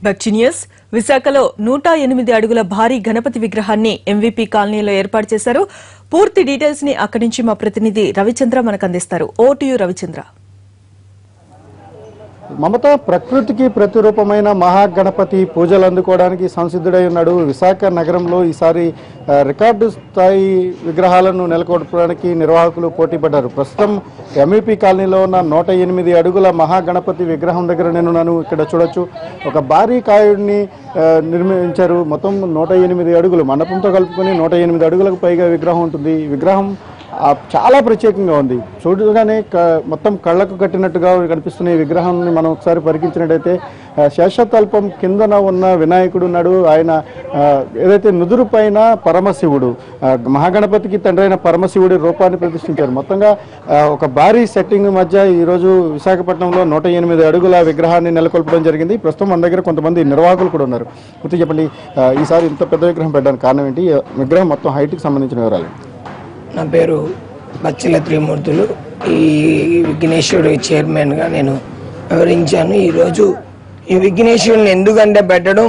బక్చినియస్ విశాఖలో నూట ఎనిమిది అడుగుల భారీ గణపతి విగ్రహాన్ని ఎంవీపీ కాలనీలో ఏర్పాటు చేశారు పూర్తి డీటెయిల్స్ ని అక్కడి నుంచి మా ప్రతినిధి రవిచంద్ర మనకు అందిస్తారు ఓ టు యు రవిచంద్ర మమత ప్రకృతికి ప్రతిరూపమైన మహాగణపతి పూజలు అందుకోవడానికి సంసిద్ధుడై ఉన్నాడు విశాఖ నగరంలో ఈసారి ఆ, రికార్డు స్థాయి విగ్రహాలను నెలకొల్పడానికి నిర్వాహకులు పోటీపడ్డారు ప్రస్తుతం ఎంఈపీ కాలనీలో ఉన్న నూట ఎనిమిది అడుగుల మహాగణపతి విగ్రహం దగ్గర నేనున్నాను ఇక్కడ చూడొచ్చు ఒక భారీ కాయుడిని ఆ, నిర్మించారు మొత్తం నూట ఎనిమిది అడుగులు మండపంతో కలుపుకొని నూట ఎనిమిది అడుగులకు పైగా విగ్రహం ఉంటుంది ఈ విగ్రహం ఆ, చాలా ప్రత్యేకంగా ఉంది చూడగానే క- మొత్తం కళ్ళకు కట్టినట్టుగా కనిపిస్తున్న ఈ విగ్రహాన్ని మనం ఒకసారి పరికించినట్టయితే ఆ, శేషతల్పం కిందన ఉన్న వినాయకుడు ఉన్నాడు ఆయన ఆ, ఏదైతే నుదురు పైన పరమశివుడు ఆ, మహాగణపతికి తండ్రి అయిన పరమశివుడి రూపాన్ని ప్రతిష్ఠించారు మొత్తంగా ఆ, ఒక భారీ సెట్టింగ్ మధ్య ఈరోజు విశాఖపట్నంలో నూట ఎనిమిది అడుగుల విగ్రహాన్ని నెలకొల్పడం జరిగింది ప్రస్తుతం మన దగ్గర కొంతమంది నిర్వాహకులు కూడా ఉన్నారు గుర్తు చెప్పండి ఆ, ఈసారి ఇంత పెద్ద విగ్రహం పెట్టడానికి కారణం ఏంటి ఈ విగ్రహం మొత్తం హైట్కి సంబంధించిన వివరాలు నా పేరు బచ్చల త్రిమూర్తులు ఈ విఘ్నేశ్వరుడి చైర్మన్గా నేను వివరించాను ఈరోజు ఈ విఘ్నేశ్వరుని ఎందుకంటే పెట్టడం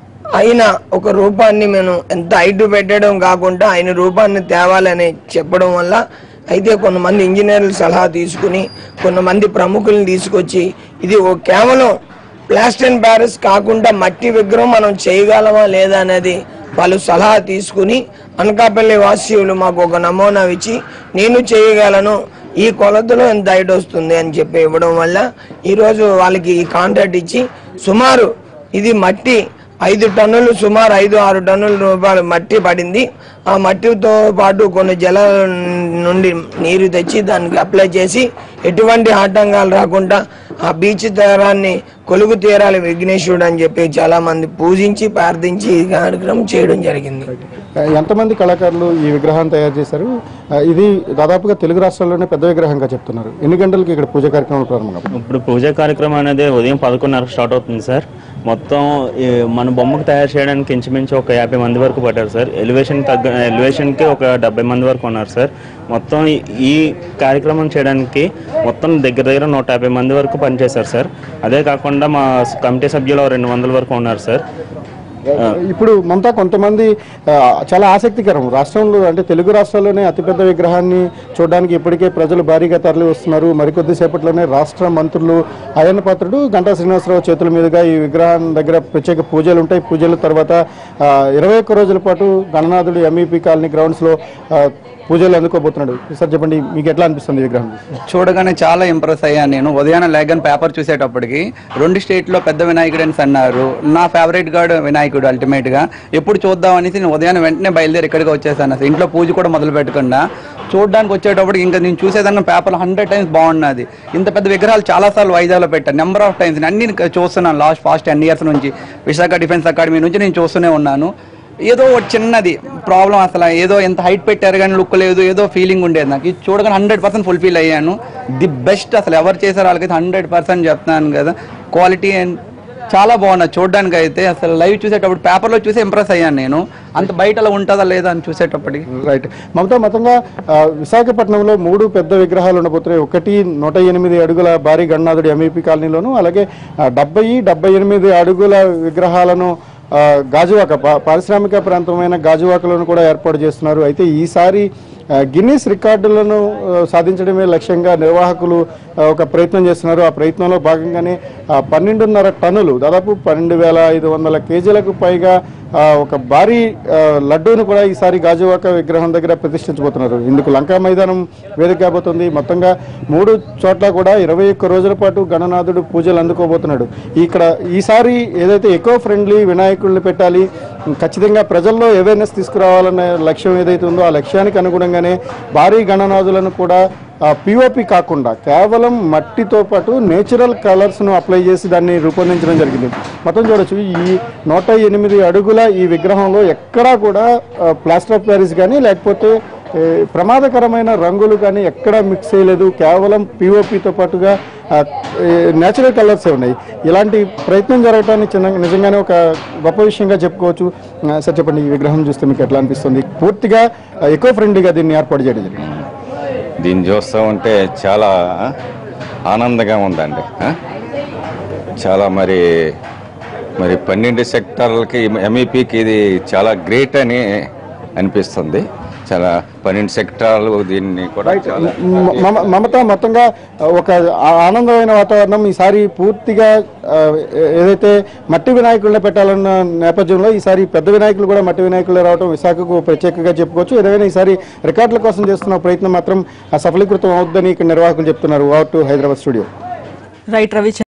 ఆయన ఒక రూపాన్ని మేము ఎంత హైట్ పెట్టడం కాకుండా ఆయన రూపాన్ని తేవాలని చెప్పడం వల్ల అయితే కొంతమంది ఇంజనీర్ల సలహా తీసుకుని కొంతమంది ప్రముఖులను తీసుకొచ్చి ఇది ఓ కేవలం ప్లాస్టర్ అండ్ ప్యారిస్ కాకుండా మట్టి విగ్రహం మనం చేయగలమా లేదా అనేది వాళ్ళు సలహా తీసుకుని అనకాపల్లి వాసీయులు మాకు ఒక నమూనా ఇచ్చి నేను చేయగలను ఈ కొలతలో ఎంత హైట్ వస్తుంది అని చెప్పి ఇవ్వడం వల్ల ఈరోజు వాళ్ళకి ఈ కాంట్రాక్ట్ ఇచ్చి సుమారు ఇది మట్టి ఐదు టన్నులు సుమారు ఐదు ఆరు టన్నుల రూపాయలు మట్టి పడింది ఆ మట్టితో పాటు కొన్ని జలాల నుండి నీరు తెచ్చి దానికి అప్లై చేసి ఎటువంటి ఆటంకాలు రాకుండా ఆ బీచ్ తీరాన్ని కొలుగు తీరాలి విఘ్నేశ్వరుడు అని చెప్పి చాలా మంది పూజించి ప్రార్థించి ఈ కార్యక్రమం చేయడం జరిగింది ఆ, ఎంతమంది కళాకారులు ఈ విగ్రహాన్ని తయారు చేశారు ఆ, ఇది దాదాపుగా తెలుగు రాష్ట్రాల్లోనే పెద్ద విగ్రహంగా చెప్తున్నారు ఎన్ని గంటలకి ఇక్కడ పూజ కార్యక్రమం ప్రారంభం ఇప్పుడు పూజా కార్యక్రమం అనేది ఉదయం పదకొండున్నర స్టార్ట్ అవుతుంది సార్ మొత్తం ఈ మన బొమ్మకు తయారు చేయడానికి ఇంచుమించు ఒక యాభై మంది వరకు పట్టారు సార్ ఎలివేషన్ తగ్గ ఎలివేషన్కి ఒక డెబ్బై మంది వరకు ఉన్నారు సార్ మొత్తం ఈ- ఈ కార్యక్రమం చేయడానికి మొత్తం దగ్గర దగ్గర నూట యాభై మంది వరకు పనిచేశారు సార్ అదే కాకుండా మా కమిటీ సభ్యులు ఓ రెండు వందల వరకు ఉన్నారు సార్ ఇప్పుడు మనతో కొంతమంది ఆ, చాలా ఆసక్తికరం రాష్ట్రంలో అంటే తెలుగు రాష్ట్రాల్లోనే అతిపెద్ద విగ్రహాన్ని చూడడానికి ఇప్పటికే ప్రజలు భారీగా తరలి వస్తున్నారు మరికొద్ది సేపట్లోనే రాష్ట్ర మంత్రులు అయ్యన్న పాత్రుడు గంటా శ్రీనివాసరావు చేతుల మీదుగా ఈ విగ్రహం దగ్గర ప్రత్యేక పూజలు ఉంటాయి పూజల తర్వాత ఆ, ఇరవై ఒక్క రోజుల పాటు గణనాథుడు ఎంఈపీ కాలనీ గ్రౌండ్స్లో ఆ, పూజలు అందుకోబోతున్నాడు సార్ చెప్పండి మీకు ఎట్లా అనిపిస్తుంది ఈ విగ్రహం చూడగానే చాలా ఇంప్రెస్ అయ్యాను నేను ఉదయాన్నే లేగన్ పేపర్ చూసేటప్పటికి రెండు స్టేట్లో పెద్ద వినాయకుడు అని అన్నారు నా ఫేవరెట్ గాడు వినాయకుడు అల్టిమేట్ గా ఎప్పుడు చూద్దాం అనేసి నేను ఉదయాన్నే వెంటనే బయలుదేరి ఇక్కడికి వచ్చేసాను అసలు ఇంట్లో పూజ కూడా మొదలు పెట్టకుండా చూడడానికి వచ్చేటప్పటికి ఇంకా నేను చూసేదాన్ని పేపర్లో హండ్రెడ్ టైమ్స్ బాగున్నది ఇంత పెద్ద విగ్రహాలు చాలాసార్లు వైజాగ్లో పెట్టాను నెంబర్ ఆఫ్ టైమ్స్ అన్ని చూస్తున్నాను లాస్ట్ ఫాస్ట్ టెన్ ఇయర్స్ నుంచి విశాఖ డిఫెన్స్ అకాడమీ నుంచి నేను చూస్తూనే ఉన్నాను ఏదో ఒక చిన్నది ప్రాబ్లం అసలు ఏదో ఎంత హైట్ పెట్టారు కానీ లుక్ లేదు ఏదో ఫీలింగ్ ఉండేది నాకు ఇది చూడగానే హండ్రెడ్ పర్సెంట్ ఫుల్ఫిల్ అయ్యాను ది బెస్ట్ అసలు ఎవరు చేశారో వాళ్ళకైతే హండ్రెడ్ పర్సెంట్ చెప్తున్నాను కదా క్వాలిటీ అండ్ చాలా బాగున్నది చూడడానికి అయితే అసలు లైవ్ చూసేటప్పుడు పేపర్లో చూసి ఇంప్రెస్ అయ్యాను నేను అంత బయట అలా ఉంటుందా లేదా అని చూసేటప్పటికి రైట్ మమతా మొత్తంగా ఆ, విశాఖపట్నంలో మూడు పెద్ద విగ్రహాలు ఉండబోతున్నాయి ఒకటి నూట ఎనిమిది అడుగుల భారీ గణనాథుడి ఎంఈపీ కాలనీలోను అలాగే ఆ, డెబ్బై డెబ్బై ఎనిమిది అడుగుల విగ్రహాలను ఆ, గాజువాక పా- పారిశ్రామిక ప్రాంతమైన గాజువాకలను కూడా ఏర్పాటు చేస్తున్నారు అయితే ఈసారి ఆ, గిన్నిస్ రికార్డులను ఆ, సాధించడమే లక్ష్యంగా నిర్వాహకులు ఆ, ఒక ప్రయత్నం చేస్తున్నారు ఆ ప్రయత్నంలో భాగంగానే ఆ, పన్నెండున్నర టన్నులు దాదాపు పన్నెండు వేల ఐదు వందల కేజీలకు పైగా ఆ, ఒక భారీ ఆ, లడ్డూను కూడా ఈసారి గాజువాక విగ్రహం దగ్గర ప్రతిష్ఠించబోతున్నారు ఇందుకు లంకా మైదానం వేదిక కాబోతుంది మొత్తంగా మూడు చోట్ల కూడా ఇరవై ఒక్క రోజుల పాటు గణనాథుడు పూజలు అందుకోబోతున్నాడు ఇక్కడ ఈసారి ఏదైతే ఎకో ఫ్రెండ్లీ వినాయకుడిని పెట్టాలి ఖచ్చితంగా ప్రజల్లో అవేర్నెస్ తీసుకురావాలనే లక్ష్యం ఏదైతే ఉందో ఆ లక్ష్యానికి అనుగుణంగానే భారీ గణనాథులను కూడా పిఓపి కాకుండా కేవలం మట్టితో పాటు నేచురల్ కలర్స్ను అప్లై చేసి దాన్ని రూపొందించడం జరిగింది మొత్తం చూడొచ్చు ఈ నూట ఎనిమిది అడుగుల ఈ విగ్రహంలో ఎక్కడా కూడా ప్లాస్టర్ ఆఫ్ ప్యారిస్ కానీ లేకపోతే ఏ, ప్రమాదకరమైన రంగులు కానీ ఎక్కడా మిక్స్ చేయలేదు కేవలం పిఓపితో పాటుగా నేచురల్ కలర్సే ఉన్నాయి ఇలాంటి ప్రయత్నం జరగటాన్ని చిన్న నిజంగానే ఒక గొప్ప విషయంగా చెప్పుకోవచ్చు ఆ, సార్ చెప్పండి ఈ విగ్రహం చూస్తే మీకు ఎట్లా అనిపిస్తుంది పూర్తిగా ఎకో ఫ్రెండ్లీగా దీన్ని ఏర్పాటు చేయడం జరిగింది దీన్ని చూస్తూ ఉంటే చాలా ఆనందంగా ఉందండి ఆ? చాలా మరి మరి పన్నెండు సెక్టార్లకి ఎంఈపీకి ఇది చాలా గ్రేట్ అని అనిపిస్తుంది చాలా పన్నెండు సెక్టార్లు దీన్ని కూడా చాలా మ- మమ- మమత మొత్తంగా ఒక ఆ- ఆనందమైన వాతావరణం ఈసారి పూర్తిగా ఆ, ఏ- ఏదైతే మట్టి వినాయకులను పెట్టాలన్న నేపథ్యంలో ఈసారి పెద్ద వినాయకులు కూడా మట్టి వినాయకులు రావడం విశాఖకు ప్రత్యేకంగా చెప్పుకోవచ్చు ఏదైనా ఈసారి రికార్డుల కోసం చేస్తున్న ప్రయత్నం మాత్రం ఆ, సఫలీకృతం అవుద్దని ఇక్కడ నిర్వాహకులు చెప్తున్నారు out to Hyderabad studio right Ravichandra